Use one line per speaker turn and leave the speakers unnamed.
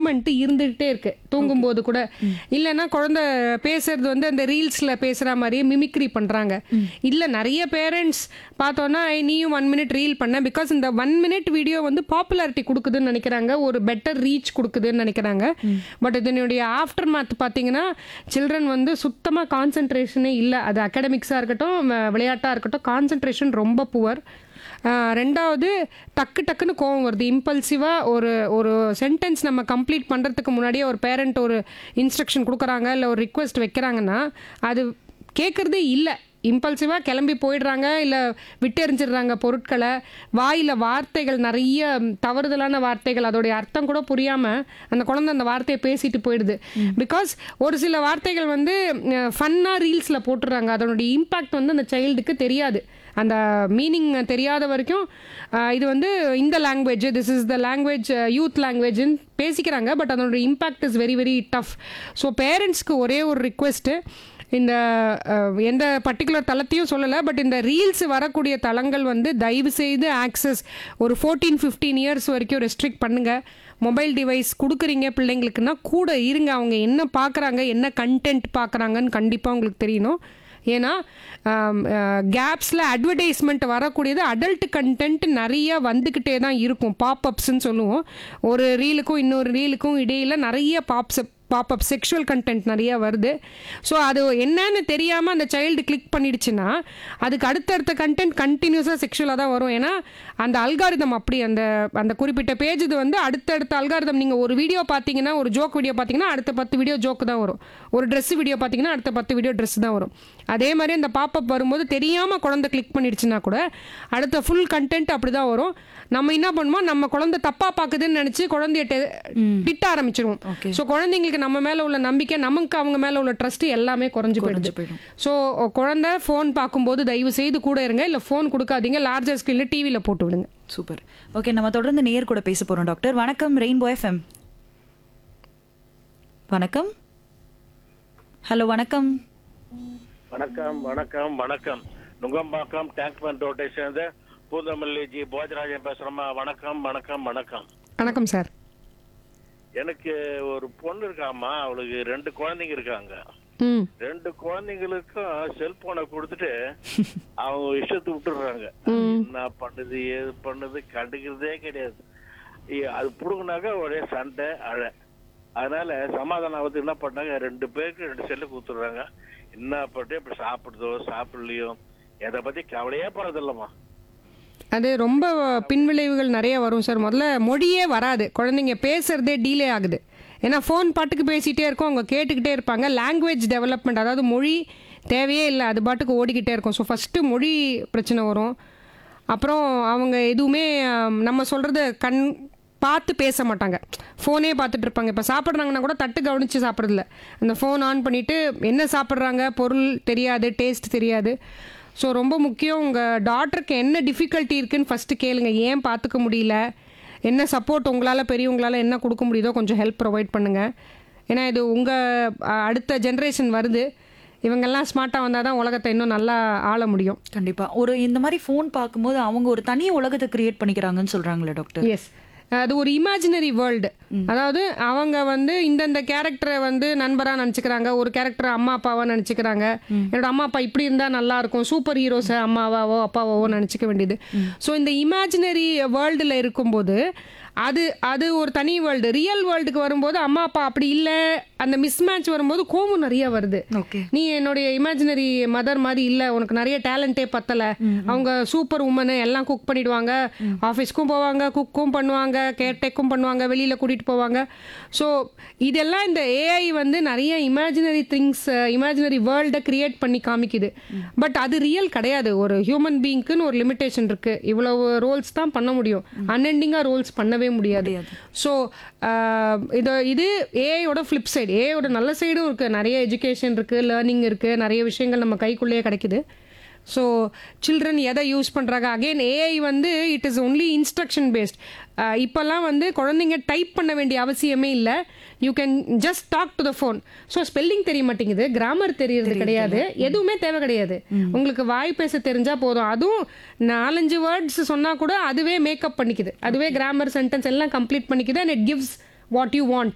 Moment இருந்துகிட்டே இருக்கு தூங்கும்போது கூட இல்லைன்னா குழந்தை பேசுறது வந்து அந்த ரீல்ஸ்ல பேசுற மாதிரியே மிமிக்ரி பண்றாங்க இல்ல நிறைய பேரண்ட்ஸ் பார்த்தோன்னா "ஏய், நீயும் ஒன் மினிட் ரீல் பண்ண பிகாஸ் இந்த ஒன் மினிட் வீடியோ வந்து பாப்புலாரிட்டி கொடுக்குதுன்னு நினைக்கிறாங்க ஒரு பெட்டர் ரீச் கொடுக்குதுன்னு நினைக்கிறாங்க பட் இதனுடைய ஆஃப்டர் மேத் பார்த்தீங்கன்னா சில்ட்ரன் வந்து சுத்தமாக கான்சென்ட்ரேஷனே இல்லை அது அகாடமிக்ஸாக இருக்கட்டும் விளையாட்டாக இருக்கட்டும் கான்சென்ட்ரேஷன் ரொம்ப புவர் ரெண்டாவது டக்கு டக்குன்னு கோவம் வருது இம்பல்சிவாக ஒரு ஒரு சென்டென்ஸ் நம்ம கம்ப்ளீட் பண்ணுறதுக்கு முன்னாடியே ஒரு பேரண்ட் ஒரு இன்ஸ்ட்ரக்ஷன் கொடுக்குறாங்க இல்லை ஒரு ரிக்வெஸ்ட் வைக்கிறாங்கன்னா அது கேட்குறதே இல்லை இம்பல்சிவாக கிளம்பி போயிடுறாங்க இல்லை விட்டெறிஞ்சிடுறாங்க பொருட்களை வாயில் வார்த்தைகள் நிறைய தவறுதலான வார்த்தைகள் அதோடைய அர்த்தம் கூட புரியாமல் அந்த குழந்தை அந்த வார்த்தையை பேசிட்டு போயிடுது பிகாஸ் ஒரு சில வார்த்தைகள் வந்து ஃபன்னாக ரீல்ஸில் போட்டுடுறாங்க அதனுடைய இம்பாக்ட் வந்து அந்த சைல்டுக்கு தெரியாது அந்த மீனிங் தெரியாத வரைக்கும் அஹ், இது வந்து இந்த language this is the language youth லாங்குவேஜ்னு பேசிக்கிறாங்க பட் அதனுடைய impact is very very tough so பேரண்ட்ஸ்க்கு ஒரே ஒரு ரிக்வெஸ்ட்டு இந்த அஹ், எந்த பர்டிகுலர் தளத்தையும் சொல்லலை பட் இந்த ரீல்ஸ் வரக்கூடிய தளங்கள் வந்து தயவு செய்து ஆக்சஸ் ஒரு ஃபோர்டீன் ஃபிஃப்டீன் இயர்ஸ் வரைக்கும் ரெஸ்ட்ரிக்ட் பண்ணுங்க மொபைல் டிவைஸ் கொடுக்குறீங்க பிள்ளைங்களுக்குன்னா கூட இருங்க அவங்க என்ன பார்க்குறாங்க என்ன கண்டென்ட் பார்க்குறாங்கன்னு கண்டிப்பாக உங்களுக்கு தெரியணும் ஏன்னா கேப்ஸில் அட்வர்டைஸ்மெண்ட் வரக்கூடியது அடல்ட் கண்டென்ட் நிறைய வந்துக்கிட்டே தான் இருக்கும் பாப்அப்ஸ்ன்னு சொல்லுவோம் ஒரு ரீலுக்கும் இன்னொரு ரீலுக்கும் இடையில நிறைய பாப்ஸ் பாப்அப் செக்ஷுவல் கண்டென்ட் நிறைய வருது ஸோ அது என்னன்னு தெரியாமல் அந்த சைல்டு கிளிக் பண்ணிடுச்சுன்னா அதுக்கு அடுத்தடுத்த கண்டென்ட் கண்டினியூஸாக செக்ஷுவலாக தான் வரும் ஏன்னா அந்த அல்காரிதம் அப்படி அந்த அந்த குறிப்பிட்ட பேஜ் இது வந்து அடுத்தடுத்த அல்காரிதம் நீங்கள் ஒரு வீடியோ பார்த்தீங்கன்னா ஒரு ஜோக் வீடியோ பார்த்தீங்கன்னா அடுத்த பத்து வீடியோ ஜோக்கு தான் வரும் ஒரு ட்ரெஸ் வீடியோ பார்த்தீங்கன்னா அடுத்த பத்து வீடியோ ட்ரெஸ் தான் வரும் அதே மாதிரி அந்த பாப்அப் வரும்போது தெரியாமல் குழந்தை கிளிக் பண்ணிடுச்சுன்னா கூட அடுத்த ஃபுல் கண்டென்ட் அப்படி தான் வரும் நம்ம என்ன பண்ணுவோம் நம்ம குழந்தை தப்பாக பார்க்குதுன்னு நினச்சி குழந்தைய டெ- திட்ட ஆரம்பிச்சிருவோம்
Okay.
ஸோ குழந்தைங்களுக்கு நம்ம மேலே உள்ள நம்பிக்கை நமக்கு அவங்க மேலே உள்ள ட்ரஸ்ட் எல்லாமே குறைஞ்சு போயிடுது
போயிடும்.
ஸோ குழந்தை ஃபோன் பார்க்கும்போது தயவு செய்து கூட இருங்க இல்லை ஃபோன் கொடுக்காதீங்க லார்ஜர் ஸ்கிரீனில் டிவியில் போட்டு விடுங்க
சூப்பர் ஓகே நம்ம தொடர்ந்து நேயர் கூட பேச போறோம் டாக்டர் வணக்கம் ரெயின்போ எஃப்எம் வணக்கம் ஹலோ வணக்கம்
வணக்கம் வணக்கம் வணக்கம் நுங்கம்பாக்கம் டேங்க் பண்ட் ரோட்டை சேர்ந்த பூந்தமல்லி ஜி போஜராஜன் பேசுறோமா வணக்கம் வணக்கம் வணக்கம்
வணக்கம் சார்
எனக்கு ஒரு பொண்ணு இருக்காமா அவளுக்கு ரெண்டு குழந்தைங்க இருக்காங்க
ம்
ரெண்டு குழந்தைங்களுக்கும் செல்போனை கொடுத்துட்டு அவங்க இஷ்டத்துக்கு விட்டுடுறாங்க என்ன பண்ணுது ஏது பண்ணுது கண்டுக்கிறதே கிடையாது இ- அது புடுங்கினாக்கா ஒரே சண்டை அழ அதனால சமாதானம் ஆகுது என்ன பண்ணாங்க ரெண்டு பேருக்கு ரெண்டு செல்லு கொடுத்துடுறாங்க என்ன பண்ணி இப்படி சாப்பிடுதோ சாப்பிடலையோ எதை பத்தி கவலையே போறதில்லம்மா
அது ரொம்ப பின்விளைவுகள் நிறைய வரும் சார் முதல்ல மொழியே வராது குழந்தைங்க பேசுறதே டீலே ஆகுது ஏன்னா ஃபோன் பாட்டுக்கு பேசிகிட்டே இருக்கும் அவங்க கேட்டுக்கிட்டே இருப்பாங்க லாங்குவேஜ் டெவலப்மெண்ட் அதாவது மொழி தேவையே இல்லை அது பாட்டுக்கு ஓடிக்கிட்டே இருக்கும் ஸோ ஃபஸ்ட்டு மொழி பிரச்சனை வரும் அப்புறம் அவங்க எதுவுமே ஆம், நம்ம சொல்கிறது கண் பார்த்து பேச மாட்டாங்க ஃபோனே பார்த்துட்டு இருப்பாங்க இப்போ சாப்பிட்றாங்கன்னா கூட தட்டு கவனித்து சாப்பிட்றதில்ல அந்த ஃபோன் ஆன் பண்ணிவிட்டு என்ன சாப்பிட்றாங்க பொருள் தெரியாது டேஸ்ட் தெரியாது ஸோ ரொம்ப முக்கியம் உங்கள் டாக்டருக்கு என்ன டிஃபிகல்ட்டி இருக்குன்னு ஃபஸ்ட்டு கேளுங்க ஏன் பார்த்துக்க முடியல என்ன சப்போர்ட் உங்களால் பெரியவங்களால் என்ன கொடுக்க முடியுதோ கொஞ்சம் ஹெல்ப் ப்ரொவைட் பண்ணுங்கள் ஏன்னா இது உங்கள் அடுத்த ஜென்ரேஷன் வருது இவங்கெல்லாம் ஸ்மார்ட்டாக வந்தால் தான் உலகத்தை இன்னும் நல்லா ஆள முடியும்
கண்டிப்பா ஒரு இந்த மாதிரி ஃபோன் பார்க்கும்போது அவங்க ஒரு தனி உலகத்தை கிரியேட் பண்ணிக்கிறாங்கன்னு சொல்றாங்களே டாக்டர்
எஸ் அது ஒரு இமேஜினரி வேர்ல்டு அதாவது அவங்க வந்து இந்தந்த கேரக்டரை வந்து நண்பரா நினச்சிக்கிறாங்க ஒரு கேரக்டர் அம்மா அப்பாவா நினச்சிக்கிறாங்க என்னோட அம்மா அப்பா இப்படி இருந்தால் நல்லா இருக்கும் சூப்பர் ஹீரோஸை அம்மாவாவோ அப்பாவாவோ நினச்சிக்க வேண்டியது ஸோ இந்த இமேஜினரி வேர்ல்டில் இருக்கும்போது அது அது ஒரு தனி வேர்ல்டு ரியல் வேர்ல்டுக்கு வரும்போது அம்மா அப்பா அப்படி இல்லை அந்த மிஸ்மேட்ச் வரும்போது கோபம் நிறைய வருது
ஓகே
நீ என்னுடைய இமேஜினரி மதர் மாதிரி இல்லை உனக்கு நிறைய டேலண்டே பத்தல அவங்க சூப்பர் உமனு எல்லாம் குக் பண்ணிடுவாங்க ஆஃபீஸ்க்கும் போவாங்க குக்கும் பண்ணுவாங்க கேர்டேக்கும் பண்ணுவாங்க வெளியில கூட்டிட்டு போவாங்க ஸோ இதெல்லாம் இந்த ஏஐ வந்து நிறைய இமேஜினரி திங்ஸ் இமேஜினரி வேர்ல்டை கிரியேட் பண்ணி காமிக்குது பட் அது ரியல் கிடையாது ஒரு ஹியூமன் பீயிங்க்குன்னு ஒரு லிமிடேஷன் இருக்கு இவ்வளவு ரோல்ஸ் தான் பண்ண முடியும் அன்எண்டிங்காக ரோல்ஸ் பண்ணவே முடியாது ஸோ இது இது ஏஐயோட ஃப்ளிப் சைடு ஏஐயோட நல்ல சைடும் இருக்குது நிறைய எஜுகேஷன் இருக்குது லேர்னிங் இருக்குது நிறைய விஷயங்கள் நம்ம கைக்குள்ளேயே கிடைக்குது ஸோ சில்ட்ரன் எதை யூஸ் பண்ணுறாங்க அகைன் ஏஐ வந்து it is only instruction based இப்போல்லாம் வந்து குழந்தைங்க டைப் பண்ண வேண்டிய அவசியமே இல்லை you can just talk to the phone so spelling தெரிய மாட்டேங்குது கிராமர் தெரியறது கிடையாது எதுவுமே தேவை கிடையாது உங்களுக்கு வாய் பேச தெரிஞ்சா போதும் அதுவும் நாலஞ்சு வேர்ட்ஸ் சொன்னா கூட அதுவே மேக்கப் பண்ணிக்குது அதுவே கிராமர் சென்டென்ஸ் எல்லாம் கம்ப்ளீட் பண்ணிக்குது and it gives what you want